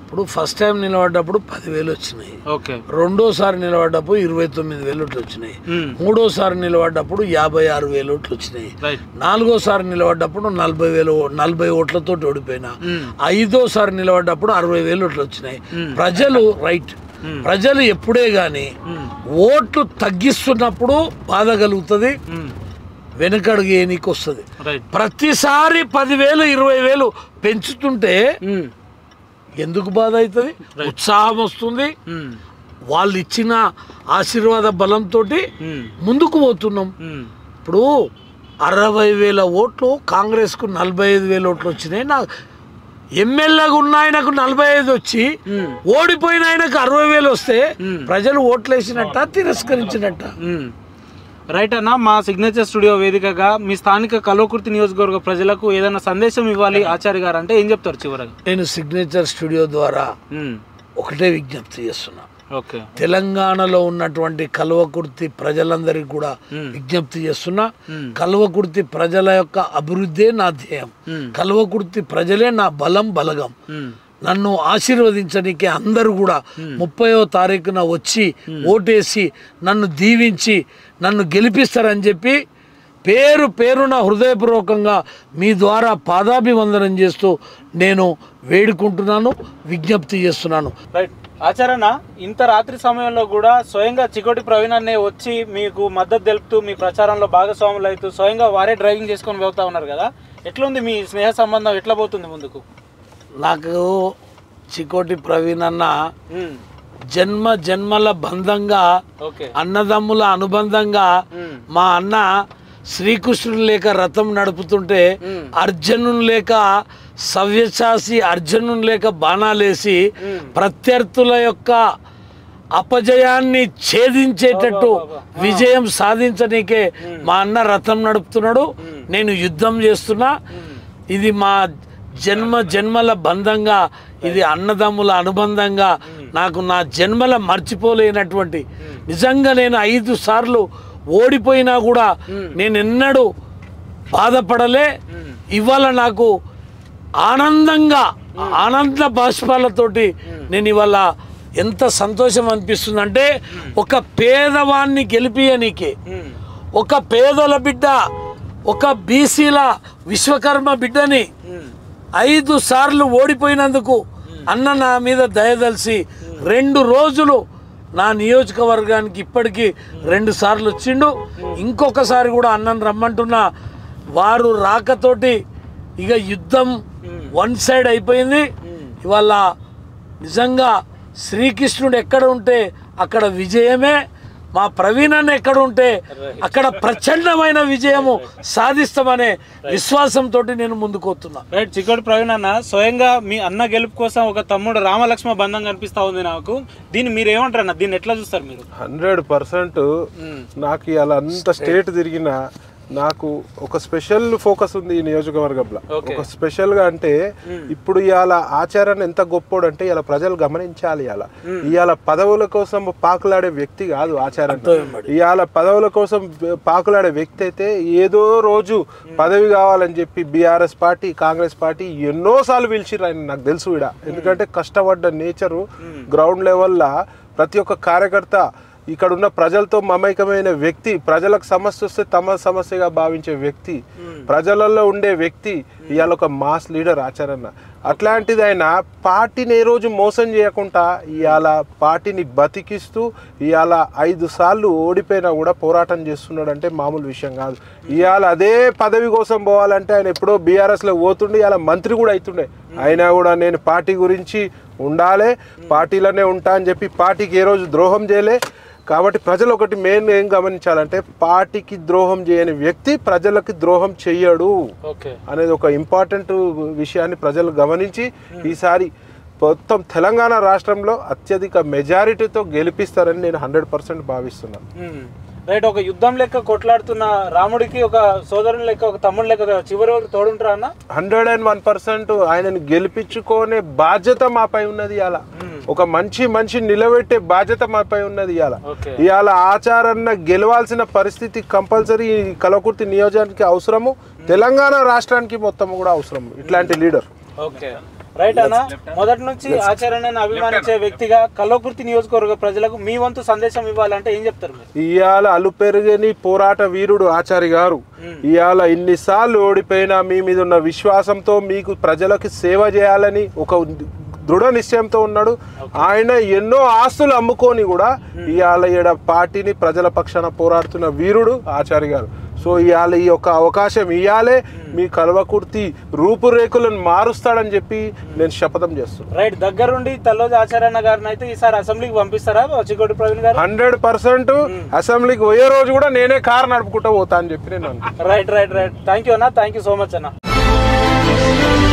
ఇప్పుడు first time నిలబడ్డప్పుడు పదివేలు వచ్చినాయి ఓకే రెండోసారి నిలబడ్డప్పుడు ఇరవై తొమ్మిది వేలు ఓట్లు వచ్చినాయి మూడోసారి నిలబడ్డప్పుడు యాభై ఆరు వేలు ఓట్లు వచ్చినాయి రైట్ నాలుగోసారి నిలబడ్డప్పుడు నలభై వేలు నలభై ఓట్లతో ఓడిపోయినా ఐదోసారి నిలబడ్డప్పుడు అరవై వేలు ఓట్లు వచ్చినాయి ప్రజలు రైట్ ప్రజలు ఎప్పుడే గాని ఓట్లు తగ్గిస్తున్నప్పుడు బాధ కలుగుతుంది వెనకడుగు ఏనికి వస్తుంది రైట్ ప్రతిసారి పదివేలు ఇరవై వేలు పెంచుతుంటే ఎందుకు బాధ అవుతుంది ఉత్సాహం వస్తుంది వాళ్ళు ఇచ్చిన ఆశీర్వాద బలంతో ముందుకు పోతున్నాం ఇప్పుడు అరవై వేల ఓట్లు కాంగ్రెస్కు నలభై ఐదు వేల ఓట్లు వచ్చినాయి నా ఎమ్మెల్యేగా ఉన్న ఆయనకు నలభై ఐదు వచ్చి ఓడిపోయిన ఆయనకు అరవై వేలు వస్తే ప్రజలు ఓట్లు వేసినట్ట తిరస్కరించినట్ట రైట్ అన్న మా సిగ్నేచర్ స్టూడియో వేదికగా మీ స్థానిక కల్వకుర్తి నియోజకవర్గ ప్రజలకు ఏదైనా సందేశం ఇవ్వాలి ఆచార్య గారు అంటే ఏం చెప్తారు చివరగా నేను సిగ్నేచర్ స్టూడియో ద్వారా మ్మ్. ఒకటే విజ్ఞప్తి చేస్తున్నా ఓకే తెలంగాణలో ఉన్నటువంటి కల్వకుర్తి ప్రజలందరికీ కూడా విజ్ఞప్తి చేస్తున్నా కల్వకుర్తి ప్రజల యొక్క అభివృద్ధే నా ధ్యేయం కల్వకుర్తి ప్రజలే నా బలం బలగం మ్మ్. నన్ను ఆశీర్వదించడానికి అందరూ కూడా ముప్పయో తారీఖున వచ్చి ఓటేసి నన్ను దీవించి నన్ను గెలిపిస్తారని చెప్పి పేరు పేరున హృదయపూర్వకంగా మీ ద్వారా పాదాభివందనం చేస్తూ నేను వేడుకుంటున్నాను విజ్ఞప్తి చేస్తున్నాను రైట్ ఆచారణ ఇంత రాత్రి సమయంలో కూడా స్వయంగా చికోటి ప్రవీణ్ అనే వచ్చి మీకు మద్దతు తెలుపుతూ మీ ప్రచారంలో భాగస్వాములు అవుతూ స్వయంగా వారే డ్రైవింగ్ చేసుకొని వెళ్తా ఉన్నారు కదా ఎట్లుంది మీ స్నేహ సంబంధం ఎట్లా పోతుంది ముందుకు నాకు చికోటి ప్రవీణ్ అన్న మ్మ్. జన్మ జన్మల బంధంగా ఓకే అన్నదమ్ముల అనుబంధంగా మ్మ్. మా అన్న శ్రీకృష్ణుని లేక రథం నడుపుతుంటే మ్మ్. అర్జునుని లేక సవ్యసాసి అర్జునుని లేక బాణాలేసి మ్మ్. ప్రత్యర్థుల యొక్క అపజయాన్ని ఛేదించేటట్టు విజయం సాధించనీకే మా అన్న రథం నడుపుతున్నాడు నేను యుద్ధం చేస్తున్నా ఇది మా జన్మ జన్మల బంధంగా ఇది అన్నదమ్ముల అనుబంధంగా నాకు నా జన్మల మర్చిపోలేనటువంటి నిజంగా నేను ఐదు సార్లు ఓడిపోయినా కూడా నేను ఎన్నడూ బాధపడలే ఇవాళ నాకు ఆనందంగా ఆనంద బాష్పాలతోటి నేను ఇవాళ ఎంత సంతోషం అనిపిస్తుందంటే ఒక పేదవాన్ని గెలిపియనీకి మ్మ్. ఒక పేదల బిడ్డ ఒక బీసీల విశ్వకర్మ బిడ్డని మ్మ్. ఐదు సార్లు ఓడిపోయినందుకు అన్న నా మీద దయదలిసి రెండు రోజులు నా నియోజకవర్గానికి ఇప్పటికీ రెండు సార్లు వచ్చిండు ఇంకొకసారి కూడా అన్నను రమ్మంటున్నా వారు రాకతోటి ఇక యుద్ధం వన్ సైడ్ అయిపోయింది ఇవాళ నిజంగా శ్రీకృష్ణుడు ఎక్కడ ఉంటే అక్కడ విజయమే మా ప్రవీణ్ అన్న ఎక్కడ ఉంటే అక్కడ ప్రచండమైన విజయము సాధిస్తామనే విశ్వాసంతో నేను ముందుకు వస్తున్నా రైట్ చికోటి ప్రవీణ్ అన్న స్వయంగా మీ అన్న గెలుపు కోసం ఒక తమ్ముడు రామలక్ష్మ బంధం కనిపిస్తా ఉంది నాకు దీన్ని మీరు ఏమంటారు అన్న దీన్ని ఎట్లా చూస్తారు మీరు హండ్రెడ్ పర్సెంట్ నాకు ఇవాళ అంత స్టేట్ తిరిగిన నాకు ఒక స్పెషల్ ఫోకస్ ఉంది ఈ నియోజకవర్గంలో Okay. ఒక స్పెషల్ గా అంటే ఇప్పుడు ఇవాళ ఆచారాన్ని ఎంత గొప్పోడు అంటే ఇలా ప్రజలు గమనించాలి ఇవాళ ఇవాళ పదవుల కోసం పాకులాడే వ్యక్తి కాదు ఆచారం ఇవాళ పదవుల కోసం పాకులాడే వ్యక్తి అయితే ఏదో రోజు పదవి కావాలని చెప్పి బీఆర్ఎస్ పార్టీ కాంగ్రెస్ పార్టీ ఎన్నోసార్లు పిలిచిర్రు ఆయన నాకు తెలుసు ఇడ ఎందుకంటే కష్టపడ్డ నేచరు గ్రౌండ్ లెవెల్లో ప్రతి ఒక్క కార్యకర్త ఇక్కడ ఉన్న ప్రజలతో మమైకమైన వ్యక్తి ప్రజలకు సమస్య వస్తే తమ సమస్యగా భావించే వ్యక్తి ప్రజలలో ఉండే వ్యక్తి ఇవాళ ఒక మాస్ లీడర్ ఆచారన్న అట్లాంటిది ఆయన పార్టీని ఏ రోజు మోసం చేయకుండా ఇవాళ పార్టీని బతికిస్తూ ఇవాళ ఐదు సార్లు ఓడిపోయినా కూడా పోరాటం చేస్తున్నాడు అంటే మామూలు విషయం కాదు ఇవాళ అదే పదవి కోసం పోవాలంటే ఆయన ఎప్పుడో బీఆర్ఎస్లో పోతుండే ఇవాళ మంత్రి కూడా అవుతుండే అయినా కూడా నేను పార్టీ గురించి ఉండాలి పార్టీలోనే ఉంటా అని చెప్పి పార్టీకి ఏ రోజు ద్రోహం చేయలే కాబట్టి ప్రజలు ఒకటి మెయిన్ ఏం గమనించాలంటే పార్టీకి ద్రోహం చేయని వ్యక్తి ప్రజలకి ద్రోహం చెయ్యడు ఓకే అనేది ఒక ఇంపార్టెంట్ విషయాన్ని ప్రజలు గమనించి ఈసారి మొత్తం తెలంగాణ రాష్ట్రంలో అత్యధిక మెజారిటీతో గెలిపిస్తారని నేను హండ్రెడ్ పర్సెంట్ భావిస్తున్నాను రైట్ ఒక యుద్ధం లెక్క కొట్లాడుతున్న రాముడికి ఒక సోదరుని లెక్క ఒక తమ్ముడు లెక్క చివరి వరకు తోడుంటారా అన్న హండ్రెడ్ అండ్ వన్ పర్సెంట్ ఆయనను గెలిపించుకునే బాధ్యత మాపై ఉన్నది ఇవాళ ఒక మంచి మనిషి నిలబెట్టే బాధ్యత మాపై ఉన్నది ఇవాళ ఓకే ఇవాళ ఆచారన్న గెలవాల్సిన పరిస్థితి కంపల్సరీ కలకుర్తి నియోజకానికి అవసరము తెలంగాణ రాష్ట్రానికి మొత్తం కూడా అవసరం ఇట్లాంటి లీడర్ ఓకే రైట్ అన్న మొదటి నుంచి ఆచరణను అభిమానించే వ్యక్తిగా కల్వకుర్తి నియోజకవర్గ ప్రజలకు మీ వంతు సందేశం ఇవ్వాలంటే ఏం చెప్తారు మీరు ఇవాళ అలుపెరుగని పోరాట వీరుడు ఆచారి గారు ఇవాళ ఇన్నిసార్లు ఓడిపోయినా మీ మీద ఉన్న విశ్వాసంతో మీకు ప్రజలకు సేవ చేయాలని ఒక దృఢ నిశ్చయంతో ఉన్నాడు ఆయన ఎన్నో ఆస్తులు అమ్ముకొని కూడా ఇవాళ ఈడ పార్టీని ప్రజల పక్షాన పోరాడుతున్న వీరుడు ఆచారి గారు సో ఇవాళ ఈ యొక్క అవకాశం ఇవ్వాలే మీ కల్వకుర్తి రూపురేఖలను మారుస్తాడని చెప్పి నేను శపథం చేస్తున్నాను రైట్ దగ్గరుండి తల్లోజు ఆచార్యన్న గారిని అయితే ఈసారి అసెంబ్లీకి పంపిస్తారా చికోటి ప్రవీణ్ గారు హండ్రెడ్ పర్సెంట్ అసెంబ్లీకి పోయే రోజు కూడా నేనే కారు నడుపుకుంటూ పోతా అని చెప్పి నేను అనుకుంటున్నాను. Right right right thank you అన్న థ్యాంక్ యూ సో మచ్ అన్న